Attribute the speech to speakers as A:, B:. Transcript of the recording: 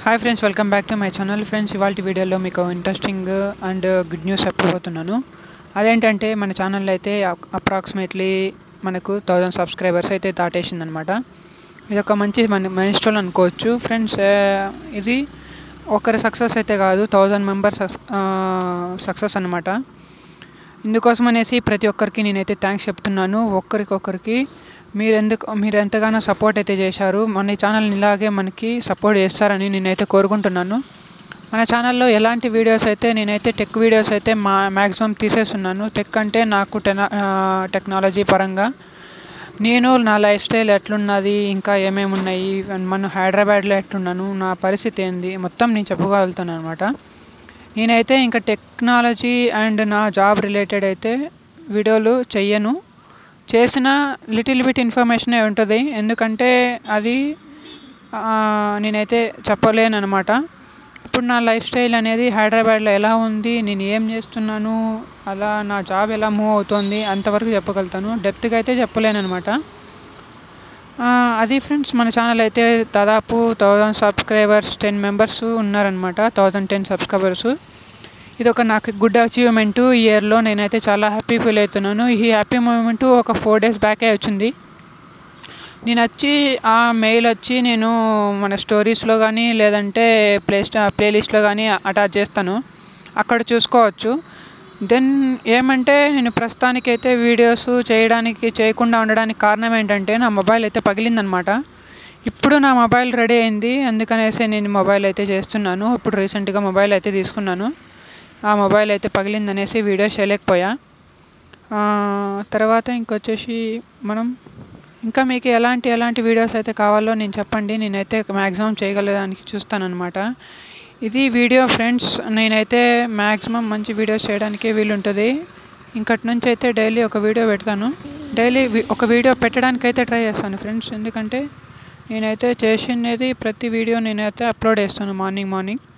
A: hi friends welcome back to my channel friends ఇవాళ వీడియోలో మీకు ఇంట్రెస్టింగ్ అండ్ గుడ్ న్యూస్ చెప్పబోతున్నాను అదేంటంటే మన ఛానల్ అయితే అప్రాక్సిమేట్లీ మనకు థౌజండ్ సబ్స్క్రైబర్స్ అయితే దాటేసిందనమాట ఇది ఒక మంచి మన మైల్ అనుకోవచ్చు ఫ్రెండ్స్ ఇది ఒకరి సక్సెస్ అయితే కాదు థౌజండ్ మెంబర్స్ సక్సెస్ అనమాట ఇందుకోసం అనేసి ప్రతి ఒక్కరికి నేనైతే థ్యాంక్స్ చెప్తున్నాను ఒక్కరికొకరికి మీరు ఎందుకు మీరు ఎంతగానో సపోర్ట్ అయితే చేశారు మన ఛానల్ని ఇలాగే మనకి సపోర్ట్ చేస్తారని నేనైతే కోరుకుంటున్నాను మన ఛానల్లో ఎలాంటి వీడియోస్ అయితే నేనైతే టెక్ వీడియోస్ అయితే మా మ్యాక్సిమం తీసేస్తున్నాను టెక్ అంటే నాకు టెన టెక్నాలజీ పరంగా నేను నా లైఫ్ స్టైల్ ఎట్లున్నది ఇంకా ఏమేమి ఉన్నాయి మనం హైదరాబాద్లో ఎట్లున్నాను నా పరిస్థితి ఏంది మొత్తం నేను చెప్పగలుగుతాను అనమాట నేనైతే ఇంకా టెక్నాలజీ అండ్ నా జాబ్ రిలేటెడ్ అయితే వీడియోలు చెయ్యను చేసిన లిటిల్ బిట్ ఇన్ఫర్మేషనే ఉంటుంది ఎందుకంటే అది నేనైతే చెప్పలేను అనమాట ఇప్పుడు నా లైఫ్ స్టైల్ అనేది హైదరాబాద్లో ఎలా ఉంది నేను ఏం చేస్తున్నాను అలా నా జాబ్ ఎలా మూవ్ అవుతుంది అంతవరకు చెప్పగలుగుతాను డెప్త్గా అయితే చెప్పలేను అనమాట అది ఫ్రెండ్స్ మన ఛానల్ అయితే దాదాపు థౌజండ్ సబ్స్క్రైబర్స్ టెన్ మెంబర్స్ ఉన్నారనమాట థౌజండ్ టెన్ సబ్స్క్రైబర్స్ ఇది ఒక నాకు గుడ్ అచీవ్మెంట్ ఈ ఇయర్లో నేనైతే చాలా హ్యాపీ ఫీల్ అవుతున్నాను ఈ హ్యాపీ మూమెంట్ ఒక ఫోర్ డేస్ బ్యాకే వచ్చింది నేను వచ్చి ఆ మెయిల్ వచ్చి నేను మన స్టోరీస్లో కానీ లేదంటే ప్లే ప్లేలిస్ట్లో కానీ అటాచ్ చేస్తాను అక్కడ చూసుకోవచ్చు దెన్ ఏమంటే నేను ప్రస్తుతానికైతే వీడియోస్ చేయడానికి చేయకుండా ఉండడానికి కారణం ఏంటంటే నా మొబైల్ అయితే పగిలిందనమాట ఇప్పుడు నా మొబైల్ రెడీ అయింది అందుకనేసి నేను మొబైల్ అయితే చేస్తున్నాను ఇప్పుడు రీసెంట్గా మొబైల్ అయితే తీసుకున్నాను ఆ మొబైల్ అయితే పగిలిందనేసి వీడియో చేయలేకపోయా తర్వాత ఇంకొచ్చేసి మనం ఇంకా మీకు ఎలాంటి ఎలాంటి వీడియోస్ అయితే కావాలో నేను చెప్పండి నేనైతే మ్యాక్సిమం చేయగలదానికి చూస్తానమాట ఇది వీడియో ఫ్రెండ్స్ నేనైతే మ్యాక్సిమం మంచి వీడియోస్ చేయడానికి వీలుంటుంది ఇంకటి నుంచి అయితే డైలీ ఒక వీడియో పెడతాను డైలీ ఒక వీడియో పెట్టడానికి అయితే ట్రై చేస్తాను ఫ్రెండ్స్ ఎందుకంటే నేనైతే చేసినది ప్రతి వీడియో నేనైతే అప్లోడ్ చేస్తాను మార్నింగ్ మార్నింగ్